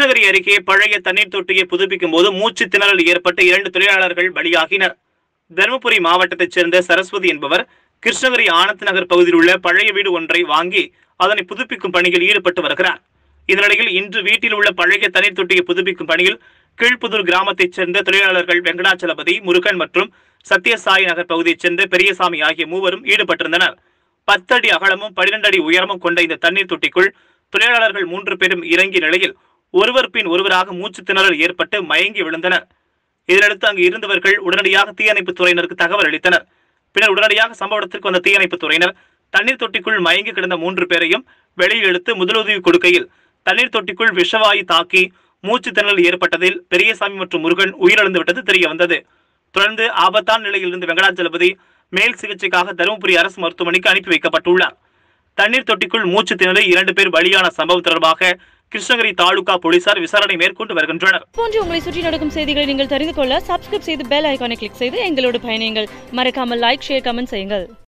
கிருஷ்ணகிரி அருகே பழைய தண்ணீர் தொட்டியை புதுப்பிக்கும் போது மூச்சு திணறல் ஏற்பட்டு இரண்டு தொழிலாளர்கள் பலியாகினர் தருமபுரி மாவட்டத்தைச் சேர்ந்த சரஸ்வதி என்பவர் கிருஷ்ணகிரி ஆனந்த் நகர் பகுதியில் உள்ள பழைய வீடு ஒன்றை வாங்கி அதனை புதுப்பிக்கும் பணியில் ஈடுபட்டு வருகிறார் இதனிடையில் இன்று வீட்டில் உள்ள பழைய தண்ணீர் தொட்டியை புதுப்பிக்கும் பணியில் கீழ்ப்புதூர் கிராமத்தைச் சேர்ந்த தொழிலாளர்கள் வெங்கடாச்சலபதி முருகன் மற்றும் சத்யசாய் நகர் பகுதியைச் சேர்ந்த பெரியசாமி ஆகிய மூவரும் ஈடுபட்டிருந்தனர் பத்தடி அகலமும் பனிரெண்டு அடி உயரமும் கொண்ட இந்த தண்ணீர் தொட்டிக்குள் தொழிலாளர்கள் மூன்று பேரும் இறங்கிய நிலையில் ஒருவர் பின் ஒருவராக மூச்சு திணறல் ஏற்பட்டு மயங்கி விழுந்தனர் இதனடுத்து அங்கு இருந்தவர்கள் உடனடியாக தீயணைப்புத் துறையினருக்கு தகவல் அளித்தனர் பின்னர் உடனடியாக சம்பவ இடத்திற்கு வந்த தீயணைப்புத் துறையினர் தண்ணீர் தொட்டிக்குள் மயங்கி கிடந்த மூன்று பேரையும் வெளியில் எடுத்து முதலுதவி கொடுக்கையில் தண்ணீர் தொட்டிக்குள் விஷவாயு தாக்கி மூச்சு திணறல் ஏற்பட்டதில் பெரியசாமி மற்றும் முருகன் உயிரிழந்து விட்டது தெரிய வந்தது தொடர்ந்து ஆபத்தான நிலையில் இருந்து வெங்கடாச்சலபதி மேல் சிகிச்சைக்காக தருமபுரி அரசு மருத்துவமனைக்கு அனுப்பி வைக்கப்பட்டுள்ளார் தண்ணீர் தொட்டிக்குள் மூச்சு திணறி இரண்டு பேர் பலியான சம்பவம் தொடர்பாக கிருஷ்ணகிரி தாலுகா போலீசார் விசாரணை மேற்கொண்டு வருகின்றனர் போன்று உங்களை சுற்றி நடக்கும் செய்திகளை நீங்கள் தெரிந்து கொள்ள சப்ஸ்கிரைப் செய்து பெல் ஐகானை கிளிக் செய்து எங்களோடு பயணியுங்கள் மறக்காமல் லைக் ஷேர் கமெண்ட் செய்யுங்கள்